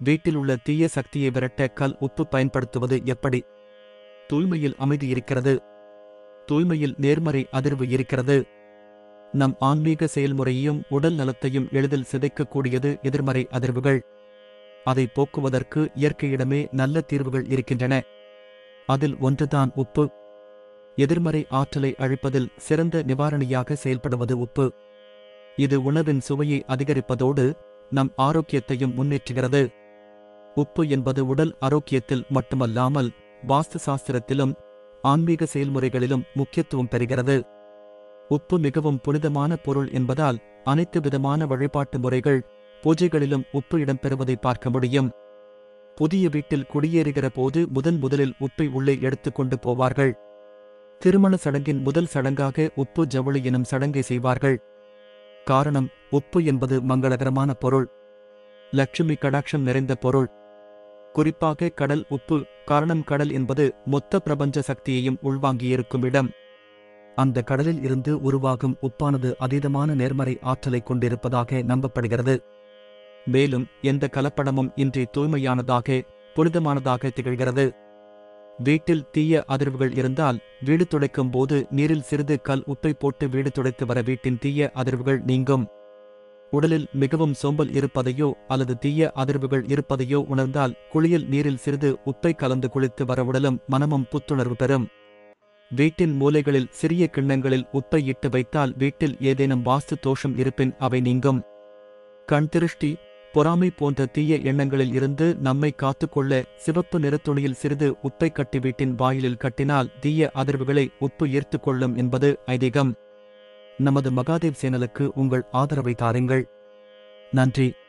வீட்டில் உள்ள தீய சக்தியை விரட்ட கல் உப்பு பயன்படுத்துவது எப்படி தூய்மையில் அமைதி இருக்கிறது தூய்மையில் நேர்மறை அதிர்வு இருக்கிறது நம் ஆன்மீக செயல்முறையையும் உடல் நலத்தையும் எளிதில் சிதைக்கக்கூடியது எதிர்மறை அதிர்வுகள் அதை போக்குவதற்கு இயற்கையிடமே நல்ல தீர்வுகள் இருக்கின்றன அதில் ஒன்றுதான் உப்பு எதிர்மறை ஆற்றலை அழிப்பதில் சிறந்த நிவாரணியாக செயல்படுவது உப்பு இது உணவின் சுவையை அதிகரிப்பதோடு நம் ஆரோக்கியத்தையும் முன்னேற்றுகிறது உப்பு என்பது உடல் ஆரோக்கியத்தில் மட்டுமல்லாமல் வாஸ்து சாஸ்திரத்திலும் ஆன்மீக செயல்முறைகளிலும் முக்கியத்துவம் பெறுகிறது உப்பு மிகவும் புனிதமான பொருள் என்பதால் அனைத்து விதமான வழிபாட்டு முறைகள் பூஜைகளிலும் உப்பு இடம்பெறுவதை பார்க்க முடியும் புதிய வீட்டில் குடியேறுகிற போது முதன் முதலில் உப்பை உள்ளே எடுத்துக்கொண்டு போவார்கள் திருமண சடங்கின் முதல் சடங்காக உப்பு ஜவுளி எனும் சடங்கை செய்வார்கள் காரணம் உப்பு என்பது மங்களகரமான பொருள் லட்சுமி கடாட்சம் நிறைந்த பொருள் குறிப்பாக கடல் உப்பு காரணம் கடல் என்பது மொத்த பிரபஞ்ச சக்தியையும் உள்வாங்கியிருக்கும் இடம் அந்த கடலில் இருந்து உருவாகும் உப்பானது அதீதமான நேர்மறை ஆற்றலை கொண்டிருப்பதாக நம்பப்படுகிறது மேலும் எந்த கலப்படமும் இன்றி தூய்மையானதாக புனிதமானதாக திகழ்கிறது வீட்டில் தீய அதிர்வுகள் இருந்தால் வீடு துடைக்கும் போது நீரில் சிறிது கல் உப்பை போட்டு வீடு துடைத்து வர வீட்டின் தீய அதிர்வுகள் நீங்கும் உடலில் மிகவும் சோம்பல் இருப்பதையோ அல்லது தீய அதிர்வுகள் இருப்பதையோ உணர்ந்தால் குளியல் நீரில் சிறிது உப்பை கலந்து குளித்து வர உடலும் மனமும் புத்துணர்வு பெறும் வீட்டின் மூலைகளில் சிறிய கிண்ணங்களில் உப்பை இட்டு வைத்தால் வீட்டில் ஏதேனும் வாஸ்து தோஷம் இருப்பின் அவை நீங்கும் கண் திருஷ்டி பொறாமை போன்ற தீய எண்ணங்களில் இருந்து நம்மை காத்துக்கொள்ள சிவப்பு நிறத்துணியில் சிறிது உப்பை கட்டி வீட்டின் வாயிலில் கட்டினால் தீய அதிர்வுகளை உப்பு ஈர்த்துக் கொள்ளும் என்பது ஐதீகம் நமது மகாதேவ் சேனலுக்கு உங்கள் ஆதரவை தாருங்கள் நன்றி